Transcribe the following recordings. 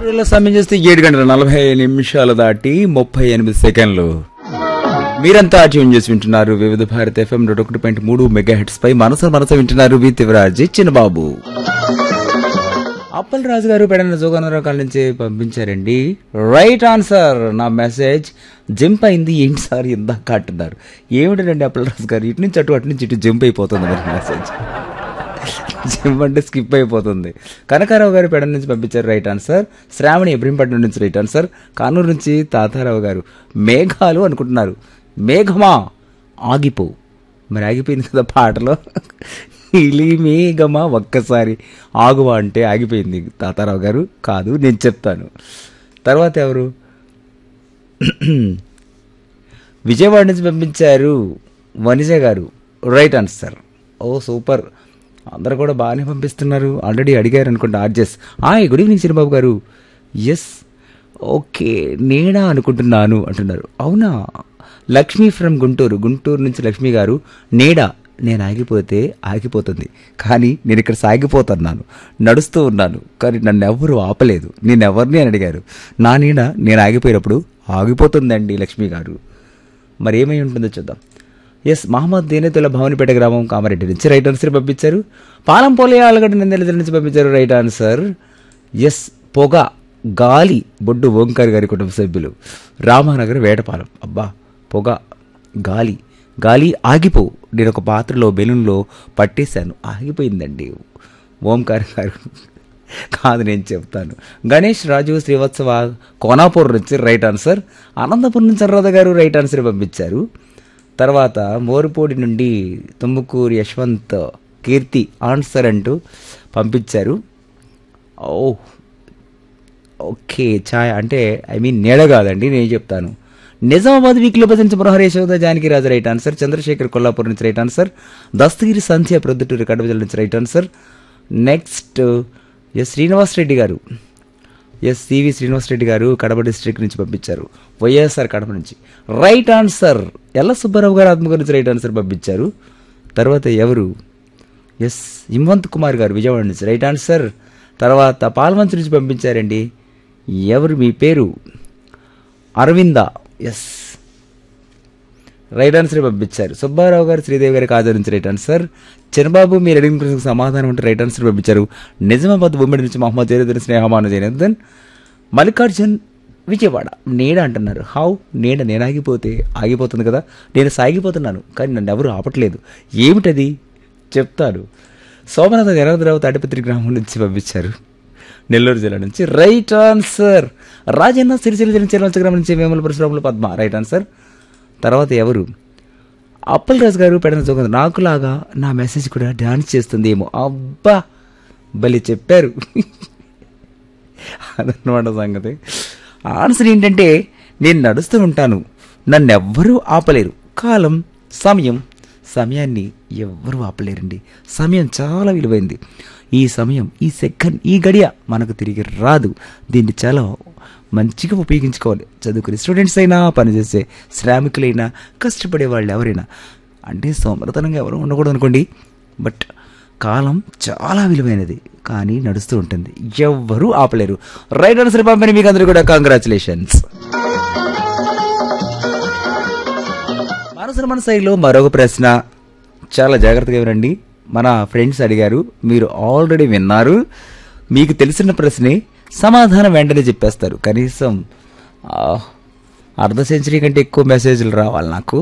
స్టూడియోలో సమయం చేస్తే ఏడు గంటల నలభై నిమిషాలు దాటి ముప్పై ఎనిమిది సెకండ్లు మీరంతా ట్యూన్ చేసి వింటున్నారు వివిధ భారత్ ఎఫ్ఎం నూట ఒకటి పాయింట్ మూడు మెగా హెడ్స్ పై మనసు మనసు వింటున్నారు వి తివరాజీ చిన్నబాబు అప్పల్ రాజు గారు పెడన జోగనరావు కాల నుంచి పంపించారండి రైట్ ఆన్సర్ నా మెసేజ్ జంప్ అయింది ఏంటి సార్ ఇందాక అంటున్నారు ఏమిటండి అప్పల్ రాజు గారు ఇటు నుంచి అటు అటు నుంచి ఇటు జంప్ అయిపోతుంది మరి మెసేజ్ జిమ్ అంటే స్కిప్ అయిపోతుంది కనకారావు గారు పెడ నుంచి పంపించారు రైట్ ఆన్సర్ శ్రావణి ఇబ్రహీంపట్నం నుంచి రైట్ ఆన్సర్ కానూరు నుంచి తాతారావు గారు మేఘాలు అనుకుంటున్నారు మేఘమా ఆగిపో మరి ఆగిపోయింది కదా పాటలో ఇలి మేఘమా ఒక్కసారి ఆగువా అంటే ఆగిపోయింది తాతారావు గారు కాదు నేను చెప్తాను తర్వాత ఎవరు విజయవాడ నుంచి పంపించారు వనిజ గారు రైట్ ఆన్సర్ ఓ సూపర్ అందరు కూడా బాగానే పంపిస్తున్నారు ఆల్రెడీ అడిగారు అనుకుంటా ఆర్జెస్ hi good evening Chirababu garu yes okay నేనా అనుకుంటున్నాను అంటున్నారు అవునా లక్ష్మీ ఫ్రమ్ గుంటూరు గుంటూరు నుంచి లక్ష్మి గారు నేడా నేను ఆగిపోతే ఆగిపోతుంది కానీ నేను ఇక్కడ సాగిపోతున్నాను నడుస్తూ ఉన్నాను కానీ నన్ను ఎవ్వరూ ఆపలేదు నేను ఎవరిని అని అడిగారు నా నీడ నేను ఆగిపోయినప్పుడు ఆగిపోతుందండి లక్ష్మి గారు మరి ఏమై ఉంటుందో చూద్దాం ఎస్ మహమ్మద్ దేనేతుల భవనిపేట గ్రామం కామారెడ్డి నుంచి రైట్ ఆన్సర్ పంపించారు పాలంపోలే ఆలగడ్డ నిందెల నుంచి పంపించారు రైట్ ఆన్సర్ ఎస్ పొగ గాలి బొడ్డు ఓంకార్ గారి కుటుంబ సభ్యులు రామానగర్ వేటపాలెం అబ్బా పొగ గాలి గాలి ఆగిపో నేను ఒక పాత్రలో బెలూన్లో పట్టేశాను ఆగిపోయిందండి ఓంకార్ గారు కాదు నేను చెప్తాను గణేష్ రాజు శ్రీవత్సవ కోనాపూర్ నుంచి రైట్ ఆన్సర్ అనంతపురం నుంచి సర్రద గారు రైట్ ఆన్సర్ పంపించారు తర్వాత మోరుపూడి నుండి తుమ్ముకూరు యశ్వంత్ కీర్తి ఆన్సర్ అంటూ పంపించారు ఓ ఓకే ఛాయ్ అంటే ఐ మీన్ నీడ కాదండి నేను చెప్తాను నిజామాబాద్ వీక్లో present Manohar Yashoda Janaki Raju right answer Chandrashekar Kollapur నుంచి రైట్ ఆన్సర్ దస్తగిరి సంధ్య ప్రొద్దుటూరు కడప జిల్లా నుంచి right answer next S Srinivas Reddy garu S CV Srinivas Reddy గారు కడప డిస్ట్రిక్ట్ నుంచి పంపించారు వైఎస్ఆర్ కడప నుంచి రైట్ ఆన్సర్ ఎల్ల సుబ్బారావు గారు ఆత్మకూరు నుంచి రైట్ ఆన్సర్ పంపించారు తర్వాత ఎవరు ఎస్ హిమంత్ కుమార్ గారు విజయవాడ నుంచి రైట్ ఆన్సర్ తర్వాత పాల్వంచ్ నుంచి పంపించారండి ఎవరు మీ పేరు అరవింద ఎస్ రైట్ ఆన్సర్ పంపించారు సుబ్బారావు గారు శ్రీదేవి గారి కాజా నుంచి రైట్ ఆన్సర్ చంద్రబాబు మీరు అడిగిన ప్రశ్నకు సమాధానం అంటే రైట్ ఆన్సర్ పంపించారు నిజామాబాద్ ఉమ్మడి నుంచి మహమ్మద్ జైనుద్దీన్ స్నేహమాను జైనుద్దీన్ మల్లికార్జున్ విజయవాడ నీడ అంటున్నారు హౌ నీడ నేను ఆగిపోతే ఆగిపోతుంది కదా నేను సాగిపోతున్నాను కానీ నన్ను ఎవరు ఆపట్లేదు ఏమిటది చెప్తాను సోమనాథ జనవదరావు తాడిపత్రి గ్రామం నుంచి పంపించారు నెల్లూరు జిల్లా నుంచి రైట్ ఆన్సర్ రాజన్న సిరిసిల్ల జిల్లా చిరవలస గ్రామం నుంచి వేముల పరశురాములు పద్మ రైట్ ఆన్సర్ తర్వాత ఎవరు అప్పల్ రాజు గారు పెడన జోగం నాకులాగా నా మెసేజ్ కూడా డాన్స్ చేస్తుంది ఏమో అబ్బా బలి చెప్పారు అదన్నమాట సంగతి ఆన్సర్ ఏంటంటే నేను నడుస్తూ ఉంటాను నన్ను ఎవ్వరూ ఆపలేరు కాలం సమయం సమయాన్ని ఎవ్వరూ ఆపలేరండి సమయం చాలా విలువైంది ఈ సమయం ఈ సెకండ్ ఈ గడియ మనకు తిరిగి రాదు దీన్ని చాలా మంచిగా ఉపయోగించుకోవాలి చదువుకునే స్టూడెంట్స్ అయినా పనిచేసే శ్రామికులైనా కష్టపడే వాళ్ళు ఎవరైనా అంటే సోమరతనంగా ఎవరు ఉండకూడదు అనుకోండి బట్ కాలం చాలా విలువైనది కానీ నడుస్తూ ఉంటుంది ఎవ్వరూ ఆపలేరు రైట్ ఆన్సర్ పంపిణీ మీకు అందరూ కూడా కంగ్రాచులేషన్స్ మనసున మన శైలిలో మరొక ప్రశ్న చాలా జాగ్రత్తగా వినండి మన ఫ్రెండ్స్ అడిగారు మీరు ఆల్రెడీ విన్నారు మీకు తెలిసిన ప్రశ్నే సమాధానం వెంటనే చెప్పేస్తారు కనీసం ఆ, అర్ధ సెంచరీ కంటే ఎక్కువ మెసేజ్లు రావాలి నాకు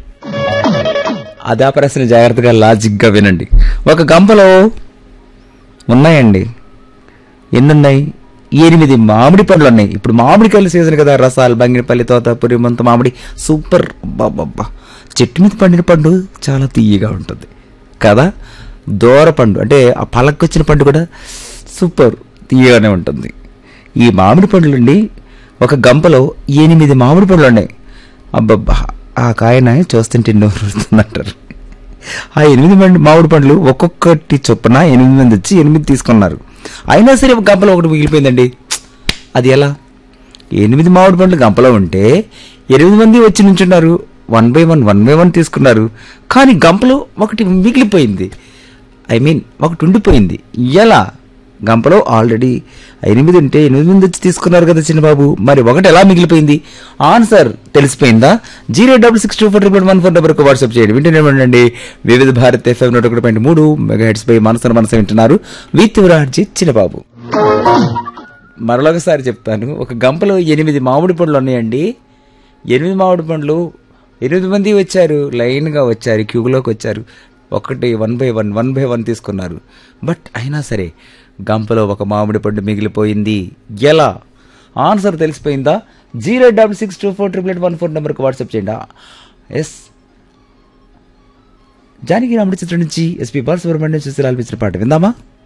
అదే ప్రశ్న జాగ్రత్తగా లాజిక్గా వినండి ఒక గంపలో ఉన్నాయండి ఎన్నున్నాయి ఎనిమిది మామిడి పండ్లు ఉన్నాయి ఇప్పుడు మామిడికాయల సీజన్ కదా రసాలు బంగినపల్లి తోతాపురి మంత మామిడి సూపర్ బాబ్బా చెట్టు మీద పండిన పండు చాలా తీయగా ఉంటుంది కదా దూర పండు అంటే ఆ పలకొచ్చిన పండు కూడా సూపర్ తీయగానే ఉంటుంది ఈ మామిడి పండ్లుండి ఒక గంపలో ఎనిమిది మామిడి పండ్లు ఉన్నాయి అబ్బబ్బా ఆ కాయన చూస్తుంటే నోరు ఊరుతుందంటారు ఆ ఎనిమిది మంది మామిడి పండ్లు ఒక్కొక్కటి చొప్పున ఎనిమిది మంది వచ్చి ఎనిమిది తీసుకున్నారు అయినా సరే ఒక గంపలో ఒకటి మిగిలిపోయిందండి అది ఎలా ఎనిమిది మామిడి పండ్లు గంపలో ఉంటే ఎనిమిది మంది వచ్చి నుంచున్నారు one by one one by one తీసుకున్నారు కానీ గంపలో ఒకటి మిగిలిపోయింది ఐ మీన్ ఒకటి ఉండిపోయింది ఎలా గంపలో ఆల్రెడీ ఎనిమిది ఉంటే ఎనిమిది మంది వచ్చి తీసుకున్నారు కదా చిన్నబాబు మరి ఒకటి ఎలా మిగిలిపోయింది ఆన్సర్ తెలిసిపోయిందా zero double six two four triple one four నెంబర్కి వాట్సాప్ చేయండి వింటూనే వివిధ భారత్ ఎఫ్ఎం నూట ఒకటి పాయింట్ మూడు మెగా హెడ్స్ పై మనసును మనసు వింటున్నారు విత్ విరాడ్జీ చిన్నబాబు మరొకసారి చెప్తాను ఒక గంపలో ఎనిమిది మామిడి పండ్లు ఉన్నాయండి ఎనిమిది మామిడి పండ్లు ఎనిమిది మంది వచ్చారు లైన్గా వచ్చారు క్యూలోకి వచ్చారు ఒకటి one by one one by one తీసుకున్నారు బట్ అయినా సరే గంపలో ఒక మామిడి పండు మిగిలిపోయింది ఎలా ఆన్సర్ తెలిసిపోయిందా zero double six two four triple eight one four నెంబర్కి వాట్సాప్ చేయండి ఎస్ జానకి రాముడి చిత్రం నుంచి ఎస్పీ బాలసుబ్రహ్మణ్యం చూసి ఆలపించిన పాట విందామా